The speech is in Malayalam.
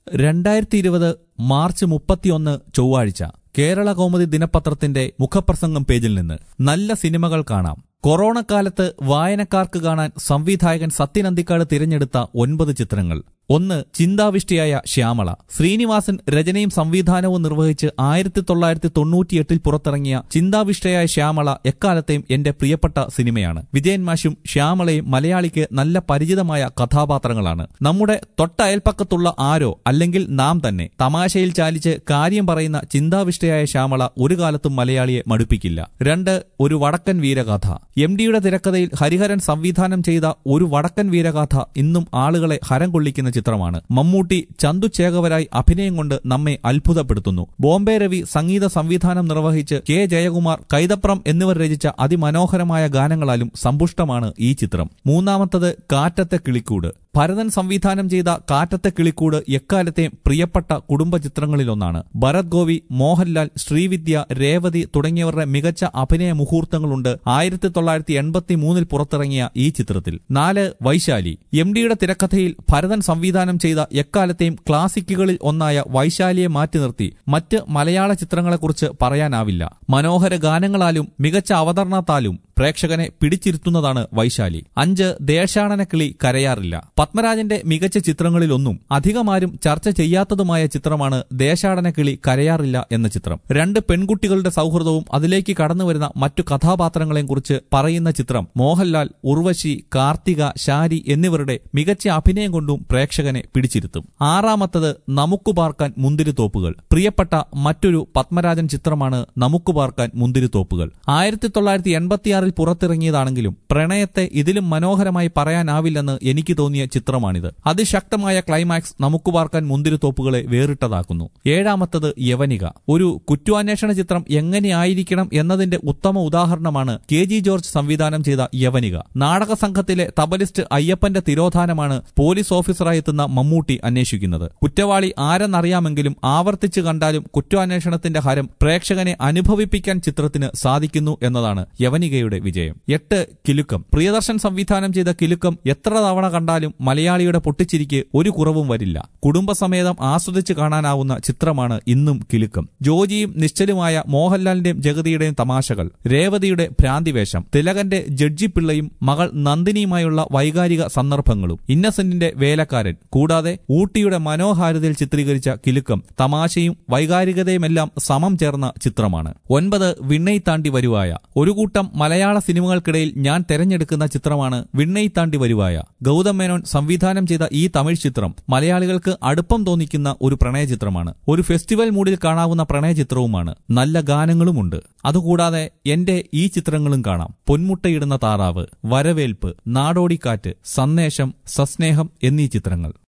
രണ്ടായിരത്തി ഇരുപത് മാർച്ച് മുപ്പത്തിയൊന്ന് ചൊവ്വാഴ്ച കേരള കൗമുദി ദിനപത്രത്തിന്റെ മുഖപ്രസംഗം പേജിൽ നിന്ന് നല്ല സിനിമകൾ കാണാം കൊറോണ കാലത്ത് വായനക്കാർക്ക് കാണാൻ സംവിധായകൻ സത്യനന്ദിക്കാട് തിരഞ്ഞെടുത്ത ഒൻപത് ചിത്രങ്ങൾ ഒന്ന് ചിന്താവിഷ്ടിയായ ശ്യാമള ശ്രീനിവാസൻ രചനയും സംവിധാനവും നിർവഹിച്ച് ആയിരത്തി തൊള്ളായിരത്തി തൊണ്ണൂറ്റിയെട്ടിൽ പുറത്തിറങ്ങിയ ചിന്താവിഷ്ടയായ ശ്യാമള എക്കാലത്തെയും എന്റെ പ്രിയപ്പെട്ട സിനിമയാണ് വിജയൻ മാഷും ശ്യാമളയും മലയാളിക്ക് നല്ല പരിചിതമായ കഥാപാത്രങ്ങളാണ് നമ്മുടെ തൊട്ടയൽപ്പക്കത്തുള്ള ആരോ അല്ലെങ്കിൽ നാം തന്നെ തമാശയിൽ ചാലിച്ച് കാര്യം പറയുന്ന ചിന്താവിഷ്ടയായ ശ്യാമള ഒരു കാലത്തും മലയാളിയെ മടുപ്പിക്കില്ല രണ്ട് ഒരു വടക്കൻ വീരഗാഥ എം ഡിയുടെ തിരക്കഥയിൽ ഹരിഹരൻ സംവിധാനം ചെയ്ത ഒരു വടക്കൻ വീരഗാഥ ഇന്നും ആളുകളെ ഹരം കൊള്ളിക്കുന്ന ചിത്രമാണ് മമ്മൂട്ടി ചന്തു ചേകവരായി അഭിനയം കൊണ്ട് നമ്മെ അത്ഭുതപ്പെടുത്തുന്നു ബോംബെ രവി സംഗീത സംവിധാനം നിർവഹിച്ച് കെ ജയകുമാർ കൈതപ്രം എന്നിവർ രചിച്ച അതിമനോഹരമായ ഗാനങ്ങളാലും സമ്പുഷ്ടമാണ് ഈ ചിത്രം മൂന്നാമത്തത് കാറ്റത്തെ കിളിക്കൂട് ഭരതൻ സംവിധാനം ചെയ്ത കാറ്റത്തെ കിളിക്കൂട് എക്കാലത്തെയും പ്രിയപ്പെട്ട കുടുംബ ചിത്രങ്ങളിലൊന്നാണ് ഭരത് ഗോപി മോഹൻലാൽ ശ്രീവിദ്യ രേവതി തുടങ്ങിയവരുടെ മികച്ച അഭിനയ മുഹൂർത്തങ്ങളുണ്ട് ആയിരത്തി തൊള്ളായിരത്തി എൺപത്തി മൂന്നിൽ പുറത്തിറങ്ങിയ ഈ ചിത്രത്തിൽ നാല് വൈശാലി എം ഡിയുടെ തിരക്കഥയിൽ ഭരതൻ സംവിധാനം ചെയ്ത എക്കാലത്തെയും ക്ലാസിക്കുകളിൽ ഒന്നായ വൈശാലിയെ മാറ്റി നിർത്തി മറ്റ് മലയാള ചിത്രങ്ങളെക്കുറിച്ച് പറയാനാവില്ല മനോഹര ഗാനങ്ങളാലും മികച്ച അവതരണത്താലും പ്രേക്ഷകനെ പിടിച്ചിരുത്തുന്നതാണ് വൈശാലി അഞ്ച് ദേശാടന കിളി കരയാറില്ല പത്മരാജന്റെ മികച്ച ചിത്രങ്ങളിലൊന്നും അധികമാരും ചർച്ച ചെയ്യാത്തതുമായ ചിത്രമാണ് ദേശാടന കിളി കരയാറില്ല എന്ന ചിത്രം രണ്ട് പെൺകുട്ടികളുടെ സൗഹൃദവും അതിലേക്ക് കടന്നുവരുന്ന മറ്റു കഥാപാത്രങ്ങളെയും കുറിച്ച് പറയുന്ന ചിത്രം മോഹൻലാൽ ഉർവശി കാർത്തിക ശാരി എന്നിവരുടെ മികച്ച അഭിനയം കൊണ്ടും പ്രേക്ഷകനെ പിടിച്ചിരുത്തും ആറാമത്തത് നമുക്ക് പാർക്കാൻ മുന്തിരിത്തോപ്പുകൾ പ്രിയപ്പെട്ട മറ്റൊരു പത്മരാജൻ ചിത്രമാണ് നമുക്ക് പാർക്കാൻ മുന്തിരിത്തോപ്പുകൾ ആയിരത്തി തൊള്ളായിരത്തി എൺപത്തിയാറിൽ പുറത്തിറങ്ങിയതാണെങ്കിലും പ്രണയത്തെ ഇതിലും മനോഹരമായി പറയാനാവില്ലെന്ന് എനിക്ക് തോന്നിയ ചിത്രമാണിത് അതിശക്തമായ ക്ലൈമാക്സ് നമുക്ക് പാർക്കാൻ മുന്തിരിത്തോപ്പുകളെ വേറിട്ടതാക്കുന്നു ഏഴാമത്തത് യവനിക ഒരു കുറ്റാന്വേഷണ ചിത്രം എങ്ങനെയായിരിക്കണം എന്നതിന്റെ ഉത്തമ ഉദാഹരണമാണ് കെ ജി ജോർജ് സംവിധാനം ചെയ്ത യവനിക നാടക സംഘത്തിലെ തബലിസ്റ്റ് അയ്യപ്പന്റെ തിരോധാനമാണ് പോലീസ് ഓഫീസറായി എത്തുന്ന മമ്മൂട്ടി അന്വേഷിക്കുന്നത് കുറ്റവാളി ആരെന്നറിയാമെങ്കിലും ആവർത്തിച്ചു കണ്ടാലും കുറ്റാന്വേഷണത്തിന്റെ ഹരം പ്രേക്ഷകനെ അനുഭവിപ്പിക്കാൻ ചിത്രത്തിന് സാധിക്കുന്നു എന്നതാണ് യവനികയുടെ വിജയം എട്ട് കിലുക്കം പ്രിയദർശൻ സംവിധാനം ചെയ്ത കിലുക്കം എത്ര തവണ കണ്ടാലും മലയാളിയുടെ പൊട്ടിച്ചിരിക്ക് ഒരു കുറവും വരില്ല കുടുംബസമേതം ആസ്വദിച്ച് കാണാനാവുന്ന ചിത്രമാണ് ഇന്നും കിലുക്കം ജോജിയും നിശ്ചലുമായ മോഹൻലാലിന്റെയും ജഗതിയുടെയും തമാശകൾ രേവതിയുടെ ഭ്രാന്തിവേഷം തിലകന്റെ ജഡ്ജി പിള്ളയും മകൾ നന്ദിനിയുമായുള്ള വൈകാരിക സന്ദർഭങ്ങളും ഇന്നസെന്റിന്റെ വേലക്കാരൻ കൂടാതെ ഊട്ടിയുടെ മനോഹാരിതയിൽ ചിത്രീകരിച്ച കിലുക്കം തമാശയും വൈകാരികതയുമെല്ലാം സമം ചേർന്ന ചിത്രമാണ് ഒൻപത് വിണ്ണൈ താണ്ടി വരുവായ ഒരു കൂട്ടം മലയാള സിനിമകൾക്കിടയിൽ ഞാൻ തെരഞ്ഞെടുക്കുന്ന ചിത്രമാണ് വിണ്ണൈ താണ്ടി വരുവായ ഗൗതം മേനോൻ സംവിധാനം ചെയ്ത ഈ തമിഴ് ചിത്രം മലയാളികൾക്ക് അടുപ്പം തോന്നിക്കുന്ന ഒരു പ്രണയചിത്രമാണ് ഒരു ഫെസ്റ്റിവൽ മൂഡിൽ കാണാവുന്ന പ്രണയചിത്രവുമാണ് നല്ല ഗാനങ്ങളുമുണ്ട് അതുകൂടാതെ എന്റെ ഈ ചിത്രങ്ങളും കാണാം പൊന്മുട്ടയിടുന്ന താറാവ് വരവേൽപ്പ് നാടോടിക്കാറ്റ് സന്ദേശം സസ്നേഹം എന്നീ ചിത്രങ്ങൾ